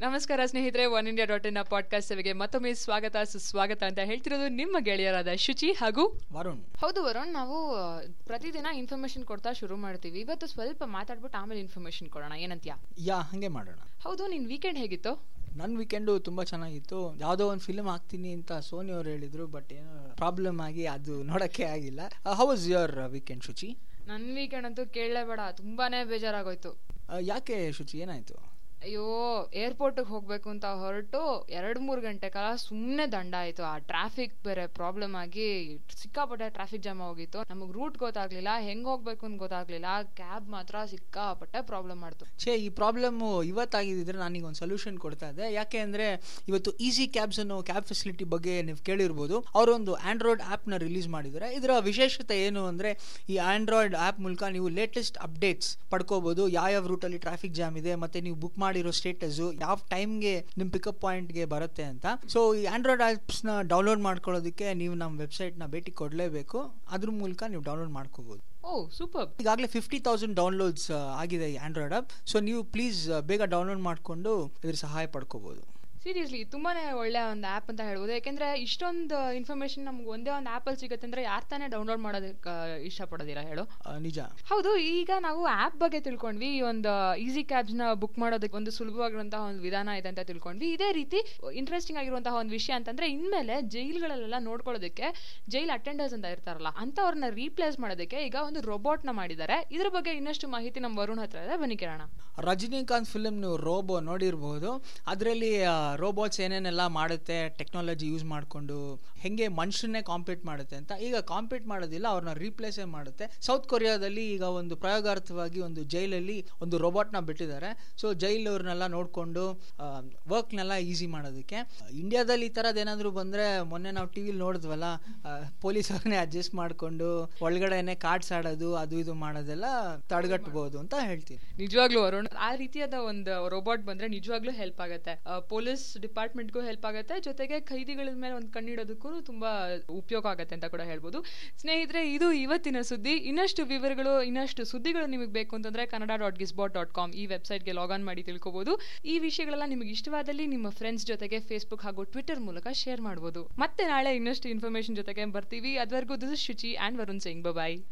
ನಮಸ್ಕಾರ ಸ್ನೇಹಿತರೆ one India dot in podcast ಸೇವೆಗೆ ಮತ್ತೊಮ್ಮೆ ಸ್ವಾಗತ ಸುಸ್ವಾಗತ ಅಂತ ಹೇಳ್ತಿರೋದು ನಿಮ್ಮ ಗೆಳೆಯರಾದ ಶುಚಿ ಹಾಗೂ ವರುಣ್ ಹೌದು ವರುಣ್ ನಾವು ಆ, ಪ್ರತಿದಿನ ಇನ್ಫಾರ್ಮೇಶನ್ ಕೊಡ್ತಾ ಶುರು ಮಾಡ್ತೀವಿ ಇವತ್ತು ಸ್ವಲ್ಪ ಮಾತಾಡ್ಬಿಟ್ಟು ಆಮೇಲೆ ಇನ್ಫಾರ್ಮೇಶನ್ ಕೊಡೋಣ ಏನಂತ್ಯಾ ಯಾ ಹಾಗೆ ಮಾಡೋಣ ಹೌದು ನಿನ್ ವೀಕೆಂಡ್ ಹೇಗಿತ್ತು ನನ್ನ ವೀಕೆಂಡು ತುಂಬ ಚೆನ್ನಾಗಿತ್ತು ಯಾವುದೋ ಒಂದು ಫಿಲ್ಮ್ ಹಾಕ್ತೀನಿ ಅಂತ ಸೋನಿ ಅವ್ರು ಹೇಳಿದ್ರು ಬಟ್ ಏನೋ ಪ್ರಾಬ್ಲಮ್ ಆಗಿ ಅದು ನೋಡೋಕ್ಕೆ ಆಗಿಲ್ಲ ಹೌ ವಾಸ್ ಯುವರ್ ವೀಕೆಂಡ್ ಶುಚಿ ನನ್ ವೀಕೆಂಡ್ ಅಂತೂ ಕೇಳಲೇಬೇಡ ತುಂಬಾನೇ ಬೇಜಾರಾಗೋಯ್ತು ಆ, ಯಾಕೆ ಶುಚಿ ಏನಾಯ್ತು ಅಯ್ಯೋ ಏರ್ಪೋರ್ಟಿಗೆ ಹೋಗ್ಬೇಕು ಅಂತ ಹೊರಟು ಎರಡ್ ಮೂರು ಗಂಟೆ ಕಾಲ ಸುಮ್ಮನೆ ದಂಡ ಆಯ್ತು ಆ ಟ್ರಾಫಿಕ್ ಬೇರೆ ಪ್ರಾಬ್ಲಮ್ ಆಗಿ ಸಿಕ್ಕಾಪಟ್ಟೆ ಟ್ರಾಫಿಕ್ ಜಾಮ್ ಹೋಗಿತ್ತು ನಮಗ್ ರೂಟ್ ಗೊತ್ತಾಗ್ಲಿಲ್ಲ ಹೆಂಗ್ ಹೋಗ್ಬೇಕು ಅಂತ ಗೊತ್ತಾಗ್ಲಿಲ್ಲ ಕ್ಯಾಬ್ ಮಾತ್ರ ಸಿಕ್ಕಾಪಟ್ಟೆ ಪ್ರಾಬ್ಲಮ್ ಮಾಡ್ತು ಛೇ ಈ ಪ್ರಾಬ್ಲಮ್ಮು ಇವತ್ತಾಗಿದ್ದಿದ್ರೆ ನಾನೀಗ ಒಂದು ಸೊಲ್ಯೂಷನ್ ಕೊಡ್ತಾ ಇದ್ದೆ ಯಾಕೆ ಅಂದರೆ ಇವತ್ತು ಈಸಿ ಕ್ಯಾಬ್ಸ್ ಅನ್ನೋ ಕ್ಯಾಬ್ ಫೆಸಿಲಿಟಿ ಬಗ್ಗೆ ನೀವು ಕೇಳಿರ್ಬೋದು ಅವರೊಂದು ಆಂಡ್ರಾಯ್ಡ್ ಆ್ಯಪ್ನ ರಿಲೀಸ್ ಮಾಡಿದ್ದಾರೆ ಇದರ ವಿಶೇಷತೆ ಏನು ಅಂದರೆ ಈ ಆಂಡ್ರಾಯ್ಡ್ ಆ್ಯಪ್ ಮೂಲಕ ನೀವು ಲೇಟೆಸ್ಟ್ ಅಪ್ಡೇಟ್ಸ್ ಪಡ್ಕೋಬೋದು ಯಾವ್ಯಾವ ರೂಟಲ್ಲಿ ಟ್ರಾಫಿಕ್ ಜಾಮ್ ಇದೆ ಮತ್ತೆ ನೀವು ಬುಕ್ ಮಾಡಿರೋ ಸ್ಟೇಟಸು ಯಾವ ಟೈಮ್ಗೆ ನಿಮ್ಮ ಪಿಕಪ್ ಪಾಯಿಂಟ್ಗೆ ಬರುತ್ತೆ ಅಂತ ಸೊ ಈ ಆಂಡ್ರಾಯ್ಡ್ ಆ್ಯಪ್ಸ್ನ ಡೌನ್ಲೋಡ್ ಮಾಡ್ಕೊಳ್ಳೋದಕ್ಕೆ ನೀವು ನಮ್ಮ ವೆಬ್ಸೈಟ್ನ ಭೇಟಿ ಕೊಡಲೇಬೇಕು ಅದ್ರ ಮೂಲಕ ನೀವು ಡೌನ್ಲೋಡ್ ಮಾಡ್ಕೋಬೋದು ಓ ಸೂಪರ್ ಈಗಾಗಲೇ ಫಿಫ್ಟಿ ತೌಸಂಡ್ ಡೌನ್ಲೋಡ್ಸ್ ಆಗಿದೆ ಈ ಆಂಡ್ರಾಯ್ಡ್ ಆ್ಯಪ್ ಸೊ ನೀವು ಪ್ಲೀಸ್ ಬೇಗ ಡೌನ್ಲೋಡ್ ಮಾಡಿಕೊಂಡು ಇದ್ರ ಸಹಾಯ ಪಡ್ಕೋಬೋದು ಸೀರಿಯಸ್ಲಿ ತುಂಬಾನೇ ಒಳ್ಳೆ ಒಂದು ಆ್ಯಪ್ ಅಂತ ಹೇಳ್ಬೋದು ಯಾಕೆಂದ್ರೆ ಇಷ್ಟೊಂದು ಇನ್ಫಾರ್ಮೇಶನ್ ನಮ್ಗೆ ಒಂದೇ ಒಂದು ಆ್ಯಪಲ್ಲಿ ಸಿಗುತ್ತೆ ಅಂದ್ರೆ ಯಾರು ತಾನೇ ಡೌನ್ಲೋಡ್ ಮಾಡೋದಕ್ಕೆ ಇಷ್ಟಪಡೋದಿಲ್ಲ ಹೇಳು ಆ, ನಿಜ ಹೌದು ಈಗ ನಾವು ಆ್ಯಪ್ ಬಗ್ಗೆ ತಿಳ್ಕೊಂಡ್ವಿ ಈ ಒಂದು ಈಸಿ ಕ್ಯಾಬ್ಸ್ ನ ಬುಕ್ ಮಾಡೋದಕ್ಕೆ ಒಂದು ಸುಲಭವಾಗಿರುವಂತಹ ಒಂದು ವಿಧಾನ ಇದೆ ಅಂತ ತಿಳ್ಕೊಂಡ್ವಿ ಇದೇ ರೀತಿ ಇಂಟ್ರೆಸ್ಟಿಂಗ್ ಆಗಿರುವಂತಹ ಒಂದು ವಿಷಯ ಅಂತಂದ್ರೆ ಇನ್ಮೇಲೆ ಜೈಲ್ಗಳಲ್ಲೆಲ್ಲ ನೋಡ್ಕೊಳ್ಳೋದಕ್ಕೆ ಜೈಲ್ ಅಟೆಂಡರ್ಸ್ ಅಂತ ಇರ್ತಾರಲ್ಲ ಅಂತವ್ರನ್ನ ರೀಪ್ಲೇಸ್ ಮಾಡೋದಕ್ಕೆ ಈಗ ಒಂದು ರೋಬೋಟ್ ನ ಮಾಡಿದ್ದಾರೆ ಇದ್ರ ಬಗ್ಗೆ ಇನ್ನಷ್ಟು ಮಾಹಿತಿ ನಮ್ಮ ವರುಣ್ ಹತ್ರ ಇದೆ ಬನ್ನಿ ಕೇಳೋಣ ರಜನಿಕಾಂತ್ ಫಿಲ್ಮ್ ನೀವು ರೋಬೋ ನೋಡಿರ್ಬೋದು ಅದರಲ್ಲಿ ರೋಬೋಟ್ಸ್ ಏನೇನೆಲ್ಲ ಮಾಡುತ್ತೆ ಟೆಕ್ನಾಲಜಿ ಯೂಸ್ ಮಾಡಿಕೊಂಡು ಹೆಂಗೆ ಮನುಷ್ಯನ್ನೇ ಕಾಂಪೀಟ್ ಮಾಡುತ್ತೆ ಅಂತ ಈಗ ಕಾಂಪೀಟ್ ಮಾಡೋದಿಲ್ಲ ಅವ್ರನ್ನ ರೀಪ್ಲೇಸೇ ಮಾಡುತ್ತೆ ಸೌತ್ ಕೊರಿಯಾದಲ್ಲಿ ಈಗ ಒಂದು ಪ್ರಯೋಗಾರ್ಥವಾಗಿ ಒಂದು ಜೈಲಲ್ಲಿ ಒಂದು ರೋಬೋಟ್ನ ಬಿಟ್ಟಿದ್ದಾರೆ ಸೊ ಜೈಲ್ ಅವ್ರನ್ನೆಲ್ಲ ನೋಡಿಕೊಂಡು ವರ್ಕ್ನೆಲ್ಲ ಈಸಿ ಮಾಡೋದಕ್ಕೆ ಇಂಡಿಯಾದಲ್ಲಿ ಈ ಥರದ್ದು ಏನಾದರೂ ಬಂದರೆ ಮೊನ್ನೆ ನಾವು ಟಿ ವಿಲಿ ನೋಡಿದ್ವಲ್ಲ ಪೊಲೀಸ್ ಅವ್ರನ್ನೇ ಅಡ್ಜಸ್ಟ್ ಮಾಡಿಕೊಂಡು ಒಳಗಡೆನೆ ಕಾರ್ಡ್ಸ್ ಆಡೋದು ಅದು ಇದು ಮಾಡೋದೆಲ್ಲ ತಡೆಗಟ್ಟಬಹುದು ಅಂತ ಹೇಳ್ತೀನಿ ನಿಜವಾಗ್ಲೂ ವರುಣ್ ಆ ರೀತಿಯಾದ ಒಂದು ರೋಬೋಟ್ ಬಂದ್ರೆ ನಿಜವಾಗ್ಲೂ ಹೆಲ್ಪ್ ಆಗುತ್ತೆ ಪೊಲೀಸ್ ಡಿಪಾರ್ಟ್ಮೆಂಟ್ಗೂ ಹೆಲ್ಪ್ ಆಗುತ್ತೆ ಜೊತೆಗೆ ಖೈದಿಗಳ ಮೇಲೆ ಒಂದು ಕಣ್ಣಿಡೋದಕ್ಕೂ ತುಂಬಾ ಉಪಯೋಗ ಆಗುತ್ತೆ ಅಂತ ಕೂಡ ಹೇಳ್ಬೋದು ಸ್ನೇಹಿತರೆ ಇದು ಇವತ್ತಿನ ಸುದ್ದಿ ಇನ್ನಷ್ಟು ವಿವರಗಳು ಇನ್ನಷ್ಟು ಸುದ್ದಿಗಳು ನಿಮಗೆ ಬೇಕು ಅಂತಂದ್ರೆ Kannada dot Gizbot dot com ಈ ವೆಬ್ಸೈಟ್ಗೆ ಲಾಗಿನ್ ಮಾಡಿ ತಿಳ್ಕೊಬಹುದು ಈ ವಿಷಯಗಳೆಲ್ಲ ನಿಮಗೆ ಇಷ್ಟವಾದಲ್ಲಿ ನಿಮ್ಮ ಫ್ರೆಂಡ್ಸ್ ಜೊತೆಗೆ ಫೇಸ್ಬುಕ್ ಹಾಗೂ ಟ್ವಿಟರ್ ಮೂಲಕ ಶೇರ್ ಮಾಡಬಹುದು ಮತ್ತೆ ನಾಳೆ ಇನ್ನಷ್ಟು ಇನ್ಫಾರ್ಮೇಶನ್ ಜೊತೆಗೆ ಬರ್ತೀವಿ ಅದುವರೆಗೂ ದಿಸ್ ಶುಚಿ ಆ್ಯಂಡ್ ವರುಣ್ ಸಿಂಗ್ ಬಾಯ್